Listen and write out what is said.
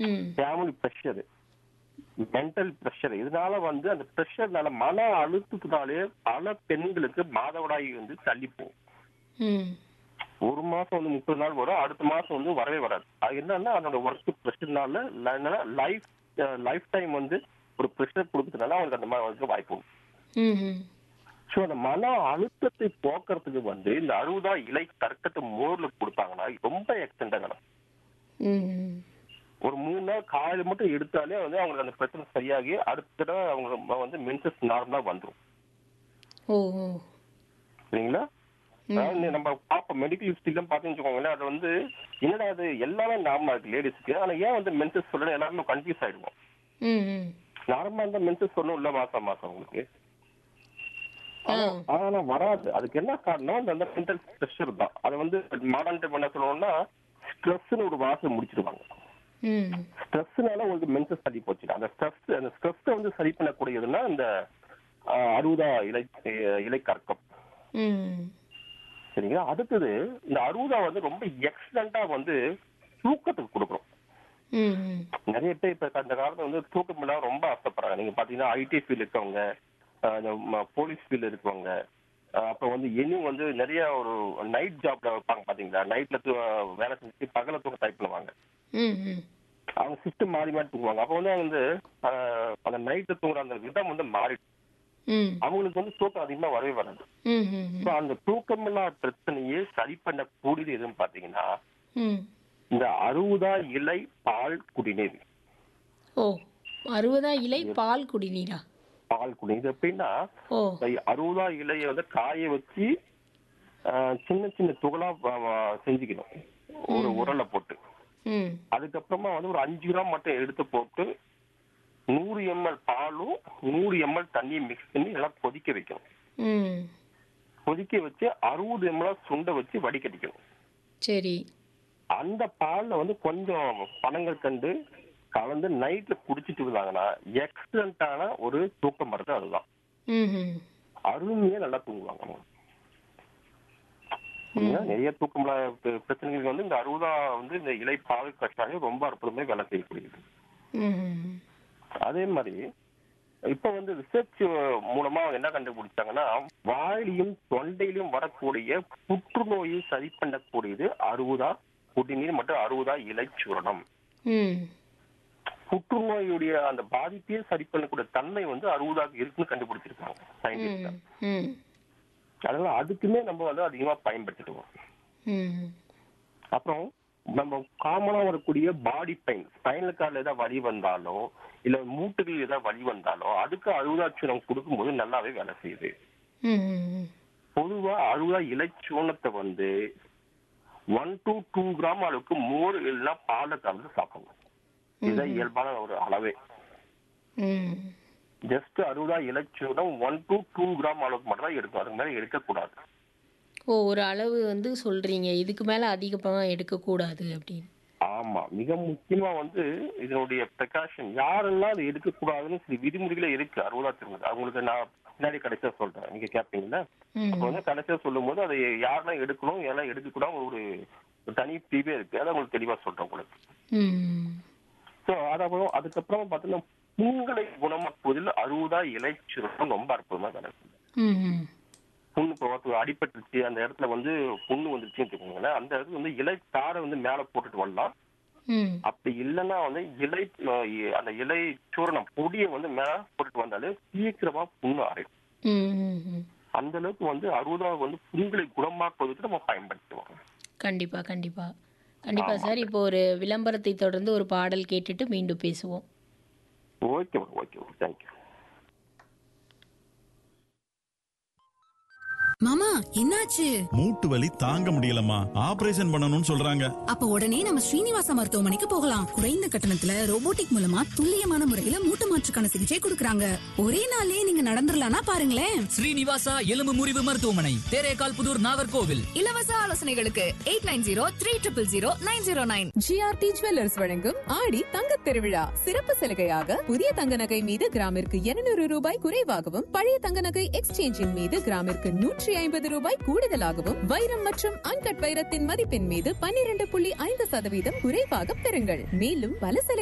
ம் family pressure mental pressure இதனால வந்து அந்த ப்ரெஷர்னால மன அழுத்தத்தினாலே பல பெண்களுக்கு மாதவிடாய் வந்து தள்ளி போகும் ம் ஒரு மாசம் வந்து முப்பது நாள் வரும் அடுத்த மாசம் வந்து வரவே வராது அது என்னன்னா அதோட ஒர்க் ப்ரெஷர்னால லைஃப் லைஃப் டைம் வந்து ஒரு ப்ரெஷர் கொடுக்கறதுனால அவங்களுக்கு அந்த மாதிரி வந்து வாய்ப்பு உண்டு ம் ம் ஸோ அந்த மன அழுத்தத்தை போக்குறதுக்கு வந்து இந்த அறுபதா இலை தர்க்கத்தை மோர்ல கொடுத்தாங்கன்னா ரொம்ப எக்ஸ்டெண்டா கிடக்கும் ம் ம் ஒரு மூணு நாள் காலையில மட்டும் எடுத்தாலே வந்து அவங்களுக்கு அந்த பிரச்சனை சரியாகி அடுத்த தடவை அவங்க வந்து மென்சஸ் நார்மலா வந்துரும் ஓ ஓ சரிங்களா அதாவது நம்ம பார்ப்போம் மெடிக்கல் ஹிஸ்டரிலாம் பார்த்தீங்கன்னு வச்சுக்கோங்களேன் அது வந்து என்னடா அது எல்லாமே நார்மலா இருக்கு லேடிஸ்க்கு ஆனா ஏன் வந்து மென்சஸ் சொல்ல எல்லாருமே கன்ஃபியூஸ் ஆயிடுவோம் ம் ம் நார்மலா இருந்தா மென்சஸ் சொல்லணும் இல்ல மாசம் மாசம் உங்களுக்கு ஆ ஆனா வராது அதுக்கு என்ன காரணம் அந்த அந்த மென்டல் ப்ரெஷர் தான் அதை வந்து மாடர்ன் டைம் என்ன சொல்லணும்னா ஸ்ட்ரெஸ்னு ஒரு வாசல் முடிச்சிருவாங்க ம் ஸ்ட்ரெஸ்னால உங்களுக்கு மென்சஸ் சரி போச்சு அந்த ஸ்ட்ரெஸ் அந்த ஸ்ட்ரெஸ்ஸை வந்து சரி பண்ணக்கூடியதுன்னா இந்த ஆஹ், அறுபதா இலை இலை கற்கம் ம் சரிங்களா அடுத்தது இந்த அறுபதா வந்து ரொம்ப எக்ஸலண்டா வந்து தூக்கத்துக்கு கொடுக்குறோம் ம் ம் நிறைய பேர் இப்ப அந்த காலத்துல வந்து தூக்கம் இல்லாம ரொம்ப ஆசைப்படுறாங்க நீங்க பாத்தீங்கன்னா ஐடி ஃபீல்ட் இருக்கவங்க ஆஹ், இந்த போலீஸ் ஃபீல்ட் இருக்கவங்க ஆஹ், அப்புறம் வந்து இனியும் வந்து நிறைய ஒரு நைட் ஜாப்ல வைப்பாங்க பாத்தீங்களா நைட்ல வேலை செஞ்சு பகல தூக்க டைப் பண்ணுவாங்க ம் ம் அவங்க சிஸ்டம் மாறி மாறி தூங்குவாங்க அப்ப வந்து அவங்க வந்து ஆஹ், அந்த நைட்ல தூங்குற அந்த விதம் வந்து மாறி ம் அவங்களுக்கு வந்து தூக்கம் அதிகமா வரவே வராது ம் ம் So, அந்த தூக்கமில்லா பிரச்சனையை சரி பண்ணக்கூடியது எதுன்னு பாத்தீங்கன்னா ம் இந்த அறுபதா இலை பால் குடிநீர் ஓ அறுபதா இலை பால் குடிநீரா பால் குடிநீர் இது எப்படின்னா ஓ இந்த அறுபதா இலையை வந்து காய வச்சு ஆஹ், சின்ன சின்ன துகளா வ- வ- செஞ்சுக்கணும் ஒரு உரல்ல போட்டு ம் அதுக்கப்புறமா வந்து ஒரு அஞ்சு கிராம் மட்டும் எடுத்து போட்டு நூறு எம்எல் பாலும் நூறு எம்எல் தண்ணியும் மிக்ஸ் பண்ணி எல்லாம் கொதிக்க வைக்கணும் ம் கொதிக்க வச்சு அறுபது எம்எல் சுண்டை வச்சு வடிகட்டிக்கணும் சரி அந்த பால்ல வந்து கொஞ்சம் பனங்கள் கண்டு கலந்து நைட்ல குடிச்சிட்டு இருந்தாங்கன்னா எக்ஸலண்டான ஒரு தூக்கம் வருது அதுதான் ம் ம் அருமையா நல்லா தூங்குவாங்க அவங்க. சரிங்களா? நிறைய தூக்கம் பிரச்சனைகளுக்கு வந்து இந்த அறுபதா வந்து இந்த இலை பால் கஷாயம் ரொம்ப அற்புதமே வேலை செய்யக்கூடியது ம் ம் அதே மாதிரி இப்ப வந்து ரிசர்ச் மூலமா என்ன கண்டுபிடிச்சாங்கன்னா வாயிலையும் தொண்டையிலும் வரக்கூடிய புற்றுநோயை சரி பண்ணக்கூடியது அறுபதா குடிநீர் மற்றும் அறுபதா இலைச்சூரணம் ம் புற்றுநோயுடைய அந்த பாதிப்பையே சரி பண்ணக்கூடிய தன்மை வந்து அறுபதாக இருக்குன்னு கண்டுபிடிச்சிருக்காங்க சயின்டிஸ்ட் ம் ம் அதனால அதுக்குமே நம்ம வந்து அதிகமா பயன்படுத்திடுவோம் ம் அப்புறம் நம்ம காமனா வரக்கூடிய பாடி பெயின் ஸ்பைனல் கார்டில் ஏதாவது வலி வந்தாலோ இல்ல மூட்டுகள் ஏதாவது வலி வந்தாலோ அதுக்கு அறுபதாட்சணம் கொடுக்கும்போது நல்லாவே வேலை செய்யுது ம் ம் பொதுவா அறுபதா இலைச்சூனத்தை வந்து ஒன் டு டூ கிராம் அளவுக்கு மோர் இல்லைன்னா பாலை கலந்து சாப்பிடணும் இதுதான் இயல்பான ஒரு அளவே ம் ஜஸ்ட் அறுபதா இலைச்சூனம் ஒன் டு டூ கிராம் அளவுக்கு மட்டும் தான் எடுக்கும் அதுக்கு மேல எடுக்கக்கூடாது ஓ ஒரு அளவு வந்து சொல்றீங்க இதுக்கு மேல அதிகமாக எடுக்கக்கூடாது அப்படின்னு ஆமா மிக முக்கியமா வந்து இதனுடைய பிரகாஷன் யாரெல்லாம் அது எடுக்கக்கூடாதுன்னு சில விதிமுறைகளே இருக்கு அறுபதாத்திரம் அவங்களுக்கு நான் பின்னாடி கடைசியா சொல்றேன் நீங்க கேட்பீங்கல்ல ம் அப்ப வந்து கடைசியா சொல்லும் போது அதை யாரெல்லாம் எடுக்கணும் யாரெல்லாம் எடுக்கக்கூடாது ஒரு ஒரு தனி பிரிவே இருக்கு அதை உங்களுக்கு தெளிவா சொல்றேன் உங்களுக்கு ம் ஸோ அதாவது அதுக்கப்புறம் பார்த்தீங்கன்னா புண்களை குணமாக்குவதில் அறுபதா இலைச்சுரம் ரொம்ப அற்புதமா கிடக்குது ம் ம் புண்ணு இப்போ ஒருத்தர் அடிபட்டுருச்சு அந்த இடத்துல வந்து புண்ணு வந்துருச்சுன்னு வச்சுக்கோங்களேன் அந்த இடத்துல வந்து இலை தாரை வந்து மேல போட்டுட்டு வரலாம் ம் அப்படி இல்லைன்னா வந்து இலை அஹ், அந்த இலை சூரணம் பொடியை வந்து மேல போட்டுட்டு வந்தாலே சீக்கிரமா புண்ணு ஆறிடும் ம் ம் ம் அந்த அளவுக்கு வந்து அறுபதாவது வந்து புண்களை குணமாக்குவதற்கு நம்ம பயன்படுத்துவோம் கண்டிப்பா கண்டிப்பா கண்டிப்பா சார் இப்போ ஒரு விளம்பரத்தை தொடர்ந்து ஒரு பாடல் கேட்டுட்டு மீண்டும் பேசுவோம் ஓகே ஓகே ஓகே தேங்க்யூ மாமா என்னாச்சு மூட்டு வலி தாங்க முடியலம்மா ஆபரேஷன் பண்ணணும்னு சொல்றாங்க அப்ப உடனே நம்ம ஸ்ரீனிவாச மருத்துவமனைக்கு போகலாம் குறைந்த கட்டணத்துல ரோபோட்டிக் மூலமா துல்லியமான முறையில மூட்டு மாற்றுக்கான சிகிச்சை கொடுக்கறாங்க ஒரே நாள்லயே நீங்க நடந்துடலாம்னா பாருங்களேன் ஸ்ரீனிவாசா எலும்பு முறிவு மருத்துவமனை தேரேகால் புதூர் நாகர்கோவில் இலவச ஆலோசனைகளுக்கு eight nine zero three triple zero nine zero nine GRT jewellers வழங்கும் ஆடி தங்கத் திருவிழா சிறப்பு சலுகையாக புதிய தங்க நகை மீது கிராமிற்கு 200 ரூபாய் குறைவாகவும் பழைய தங்க நகை எக்ஸ்சேஞ்சின் மீது கிராமிற்கு நூற்றி ஐம்பது ரூபாய் கூடுதலாகவும் வைரம் மற்றும் அன்கட் வைரத்தின் மதிப்பின் மீது 12.5% புள்ளி ஐந்து சதவீதம் குறைவாக பெறுங்கள் மேலும் பல சலுகை